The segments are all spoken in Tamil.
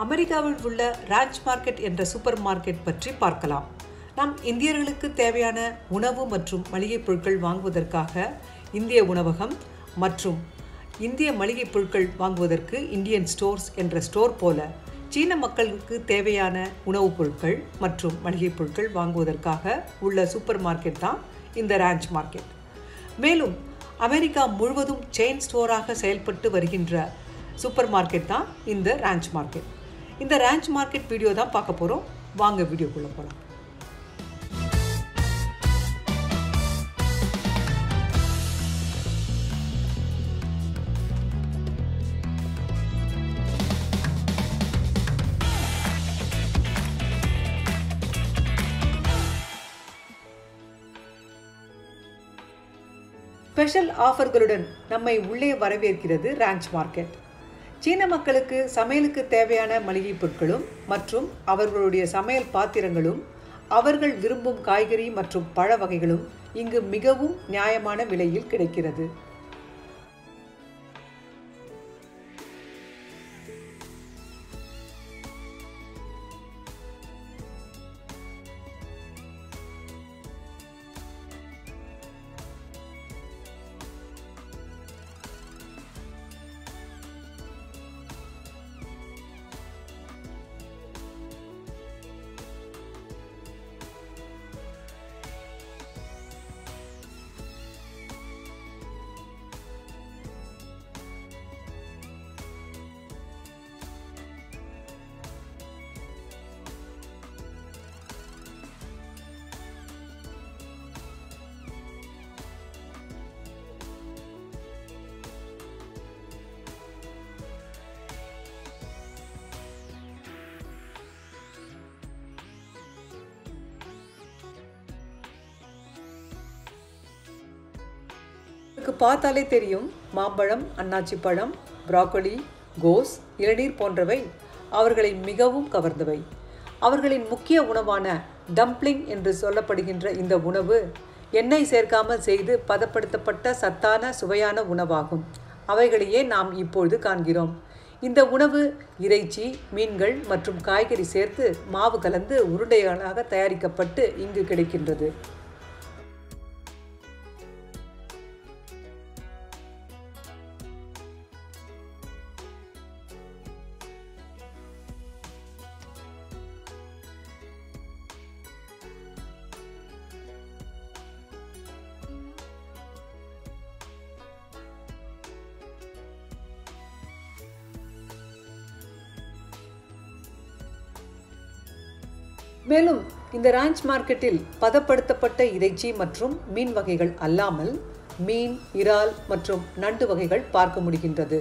அமெரிக்காவில் உள்ள ராஞ்ச் மார்க்கெட் என்ற சூப்பர் மார்க்கெட் பற்றி பார்க்கலாம் நம் இந்தியர்களுக்கு தேவையான உணவு மற்றும் மளிகைப் பொருட்கள் வாங்குவதற்காக இந்திய உணவகம் மற்றும் இந்திய மளிகைப் பொருட்கள் வாங்குவதற்கு இந்தியன் ஸ்டோர்ஸ் என்ற ஸ்டோர் போல சீன மக்களுக்கு தேவையான உணவுப் பொருட்கள் மற்றும் மளிகைப் பொருட்கள் வாங்குவதற்காக உள்ள சூப்பர் மார்க்கெட் தான் இந்த ராஞ்ச் மார்க்கெட் மேலும் அமெரிக்கா முழுவதும் செயின் ஸ்டோராக செயல்பட்டு வருகின்ற சூப்பர் மார்க்கெட் தான் இந்த ராஞ்ச் மார்க்கெட் இந்த ராஞ்ச் மார்க்கெட் வீடியோ தான் பார்க்க போகிறோம் வாங்க வீடியோக்குள்ளே போகலாம் ஸ்பெஷல் ஆஃபர்களுடன் நம்மை உள்ளே வரவேற்கிறது ராஞ்ச் மார்க்கெட் சீன மக்களுக்கு சமையலுக்கு தேவையான மளிகைப் பொருட்களும் மற்றும் அவர்களுடைய சமையல் பாத்திரங்களும் அவர்கள் விரும்பும் காய்கறி மற்றும் பழ வகைகளும் இங்கு மிகவும் நியாயமான விலையில் கிடைக்கிறது உங்களுக்கு பார்த்தாலே தெரியும் மாம்பழம் அன்னாச்சி பழம் ப்ராக்கோலி கோஸ் இளநீர் போன்றவை அவர்களை மிகவும் கவர்ந்தவை அவர்களின் முக்கிய உணவான டம்ப்ளிங் என்று சொல்லப்படுகின்ற இந்த உணவு எண்ணெய் சேர்க்காமல் செய்து பதப்படுத்தப்பட்ட சத்தான சுவையான உணவாகும் அவைகளையே நாம் இப்பொழுது காண்கிறோம் இந்த உணவு இறைச்சி மீன்கள் மற்றும் காய்கறி சேர்த்து மாவு கலந்து உருண்டைகளாக தயாரிக்கப்பட்டு இங்கு கிடைக்கின்றது மேலும் இந்த ராஞ்ச் மார்க்கெட்டில் பதப்படுத்தப்பட்ட இறைச்சி மற்றும் மீன் வகைகள் அல்லாமல் மீன் இறால் மற்றும் நண்டு வகைகள் பார்க்க முடிகின்றது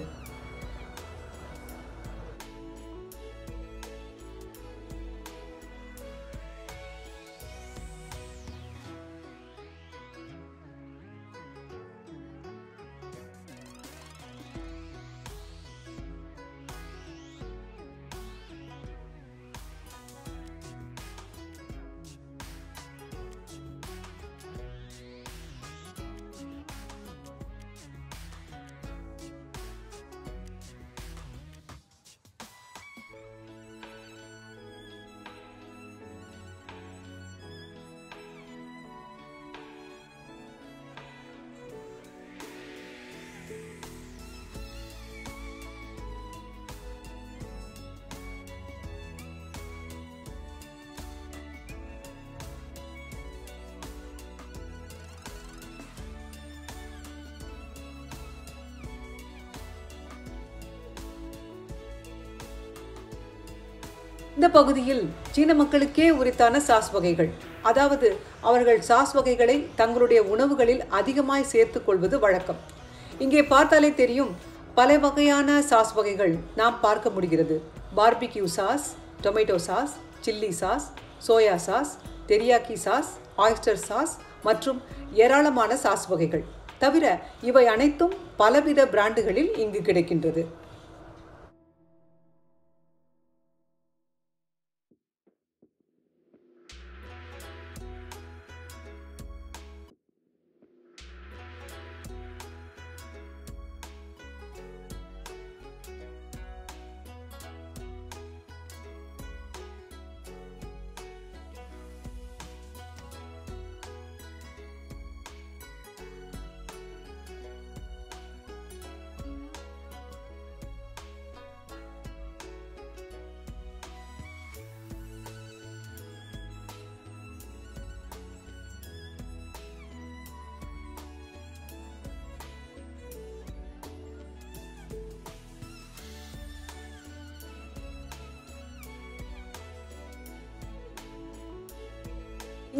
இந்த பகுதியில் சீன மக்களுக்கே உரித்தான சாஸ் வகைகள் அதாவது அவர்கள் சாஸ் வகைகளை தங்களுடைய உணவுகளில் அதிகமாய் சேர்த்துக் கொள்வது வழக்கம் இங்கே பார்த்தாலே தெரியும் பல வகையான சாஸ் வகைகள் நாம் பார்க்க முடிகிறது barbecue sauce tomato sauce chilli sauce soya sauce teriyaki sauce oyster sauce மற்றும் ஏராளமான சாஸ் வகைகள் தவிர இவை அனைத்தும் பலவித பிராண்டுகளில் இங்கு கிடைக்கின்றது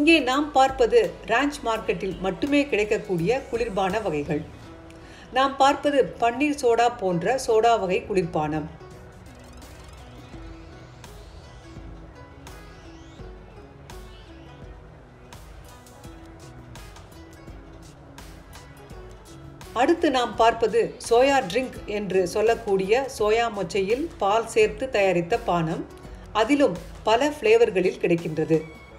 இங்கே நாம் பார்ப்பது ராஞ்ச் மார்க்கெட்டில் மட்டுமே கிடைக்கக்கூடிய குளிர்பான வகைகள் நாம் பார்ப்பது பன்னீர் சோடா போன்ற சோடா வகை குளிர்பானம் அடுத்து நாம் பார்ப்பது சோயா ட்ரிங்க் என்று சொல்லக்கூடிய சோயா மொச்சையில் பால் சேர்த்து தயாரித்த பானம் அதிலும் பல ஃப்ளேவர்களில் கிடைக்கின்றது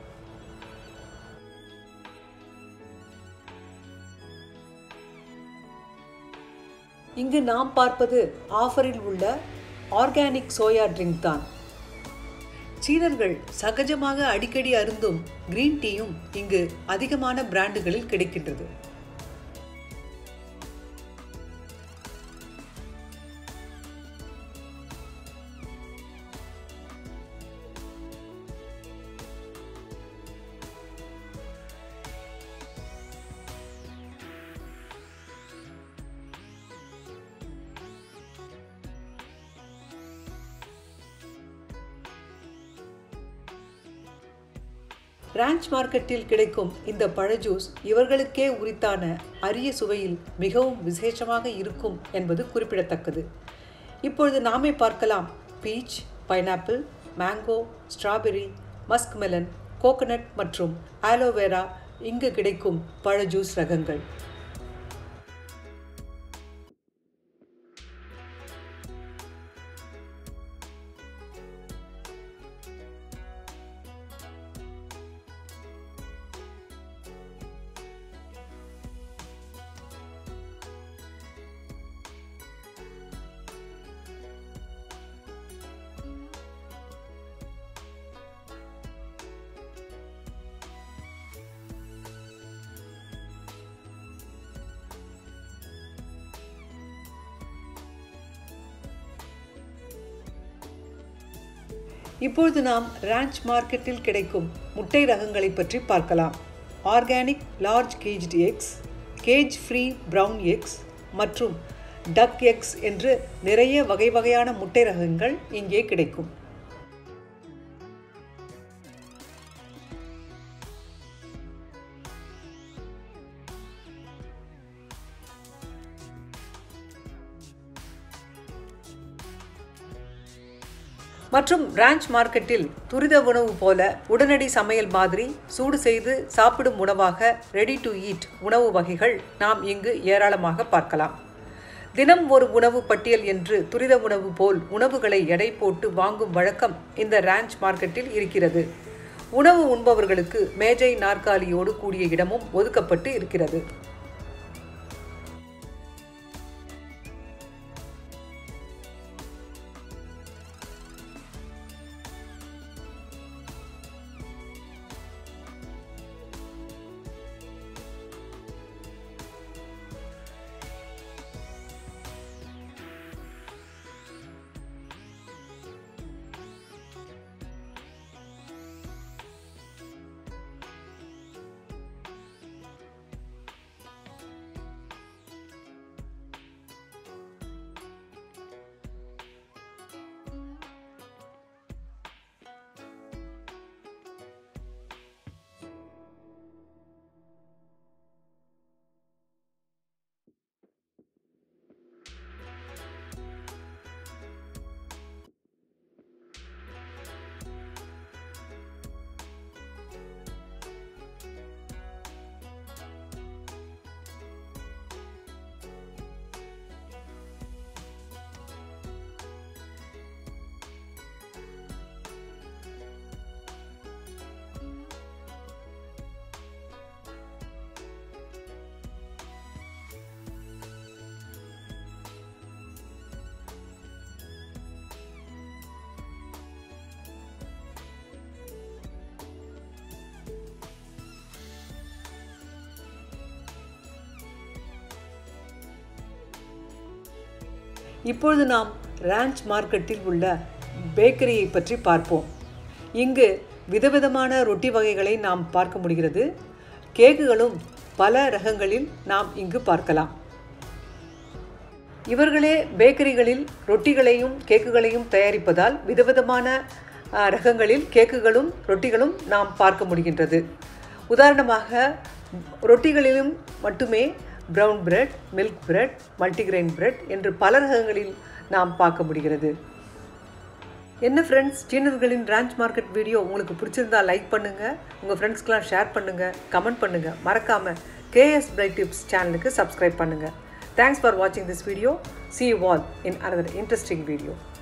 இங்கு நாம் பார்ப்பது ஆஃபரில் உள்ள ஆர்கானிக் சோயா ட்ரிங்க் தான் சீனர்கள் சகஜமாக அடிக்கடி அருந்தும் கிரீன் டீயும் இங்கு அதிகமான பிராண்டுகளில் கிடைக்கின்றது ராஞ்ச் மார்க்கெட்டில் கிடைக்கும் இந்த பழ ஜூஸ் இவர்களுக்கே உரித்தான அரிய சுவையில் மிகவும் விசேஷமாக இருக்கும் என்பது குறிப்பிடத்தக்கது இப்பொழுது நாமே பார்க்கலாம் peach pineapple mango strawberry musk melon coconut மற்றும் ஆலோவேரா இங்கு கிடைக்கும் பழ ஜூஸ் ரகங்கள் இப்பொழுது நாம் ராஞ்ச் மார்க்கெட்டில் கிடைக்கும் முட்டை ரகங்களை பற்றி பார்க்கலாம் organic large caged eggs cage free brown eggs மற்றும் டக் எக்ஸ் என்று நிறைய வகை வகையான முட்டை ரகங்கள் இங்கே கிடைக்கும் மற்றும் பிரான்ச் மார்க்கெட்டில் துரித உணவு போல உடனடி சமையல் மாதிரி சூடு செய்து சாப்பிடும் உணவாக ரெடி டு ஈட் உணவு வகைகள் நாம் இங்கு ஏராளமாக பார்க்கலாம் தினம் ஒரு உணவு பட்டியல் என்று துரித உணவு போல் உணவுகளை எடை போட்டு வாங்கும் வழக்கம் இந்த ராஞ்ச் மார்க்கெட்டில் இருக்கிறது உணவு உண்பவர்களுக்கு மேஜை நாற்காலியோடு கூடிய இடமும் ஒதுக்கப்பட்டு இருக்கிறது இப்பொழுது நாம் ராஞ்ச் மார்க்கெட்டில் உள்ள பேக்கரியை பற்றி பார்ப்போம் இங்கு விதவிதமான ரொட்டி வகைகளை நாம் பார்க்க முடிகிறது கேக்குகளும் பல ரகங்களில் நாம் இங்கு பார்க்கலாம் இவர்களே பேக்கரிகளில் ரொட்டிகளையும் கேக்குகளையும் தயாரிப்பதால் விதவிதமான அஹ், ரகங்களில் கேக்குகளும் ரொட்டிகளும் நாம் பார்க்க முடிகின்றது உதாரணமாக ரொட்டிகளிலும் மட்டுமே brown bread milk bread multigrain bread என்று பல ரகங்களில் நாம் பார்க்க முடிகிறது என்ன ஃப்ரெண்ட்ஸ் சீனர்களின் ராஞ்ச் மார்க்கெட் வீடியோ உங்களுக்கு பிடிச்சிருந்தா லைக் பண்ணுங்கள் உங்கள் ஃப்ரெண்ட்ஸ்க்கெலாம் ஷேர் பண்ணுங்கள் கமெண்ட் பண்ணுங்கள் மறக்காமல் கேஎஸ் பிரைட் டிப்ஸ் சேனலுக்கு சப்ஸ்கிரைப் பண்ணுங்கள் தேங்க்ஸ் ஃபார் வாட்சிங் this video see you all in another interesting video